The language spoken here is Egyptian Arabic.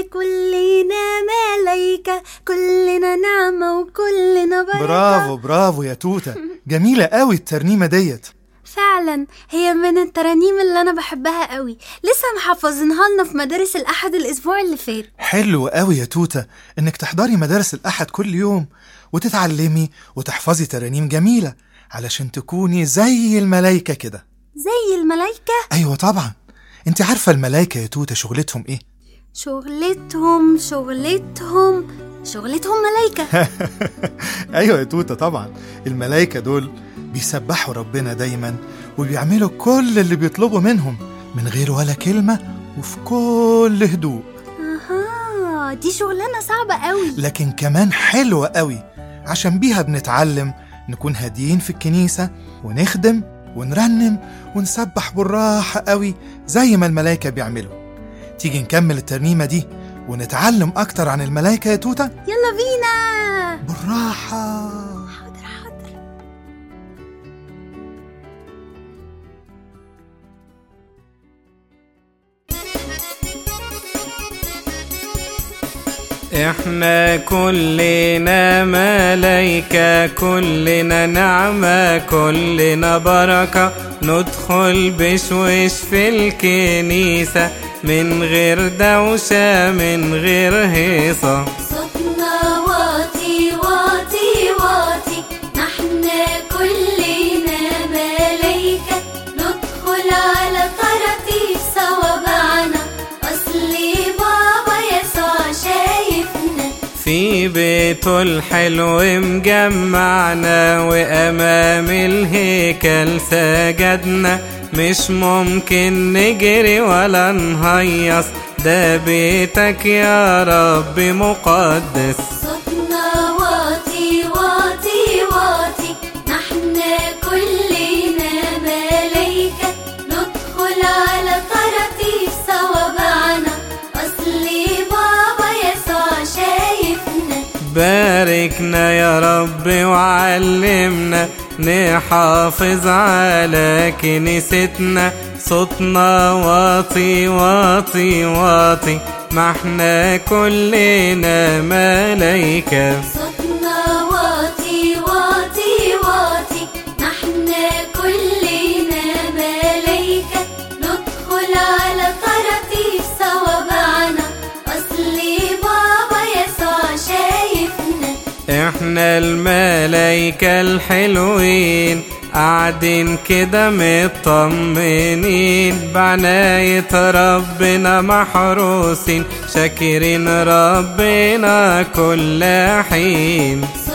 كلنا ملايكة كلنا نعمة وكلنا بركة برافو برافو يا توتة جميلة قوي الترنيمة ديت فعلا هي من الترانيم اللي أنا بحبها قوي لسه محفظينها لنا في مدارس الأحد الأسبوع اللي فات حلو قوي يا توتة انك تحضري مدارس الأحد كل يوم وتتعلمي وتحفظي ترانيم جميلة علشان تكوني زي الملايكة كده زي الملايكة أيوة طبعا انت عارفة الملايكة يا توتة شغلتهم ايه؟ شغلتهم شغلتهم شغلتهم ملايكة ايوه يا توتة طبعا الملايكة دول بيسبحوا ربنا دايما وبيعملوا كل اللي بيطلبوا منهم من غير ولا كلمة وفي كل هدوء أها دي شغلانة صعبة قوي لكن كمان حلوة قوي عشان بيها بنتعلم نكون هاديين في الكنيسة ونخدم ونرنم ونسبح بالراحة قوي زي ما الملايكة بيعملوا تيجي نكمل الترنيمة دي ونتعلم أكتر عن الملايكة يا توتة يلا بينا بالراحة حاضر حاضر احنا كلنا ملايكة كلنا نعمة كلنا بركة ندخل بشوش في الكنيسة من غير دوشة من غير هيصة صوتنا واطي واطي واطي نحن كلنا ملايكة ندخل على طراطيف صوابعنا أصلي بابا يسوع شايفنا في بيته الحلو مجمعنا وأمام الهيكل سجدنا مش ممكن نجري ولا نهيص ده بيتك يا رب مقدس صوتنا واطي واطي واطي نحن كلنا ملايكة ندخل على طراطيف صوابعنا أصلي بابا يسوع شايفنا باركنا يا رب وعلمنا نحافظ على كنيستنا صوتنا واطي واطي واطي ما احنا كلنا ملايكة صوتنا واطي واطي واطي نحن كلنا ملايكة ندخل على طراطيف صوابعنا أصلي بابا يسوع شايفنا احنا الملايكة الحلوين قاعدين كده مطمنين بعناية ربنا محروسين شاكرين ربنا كل حين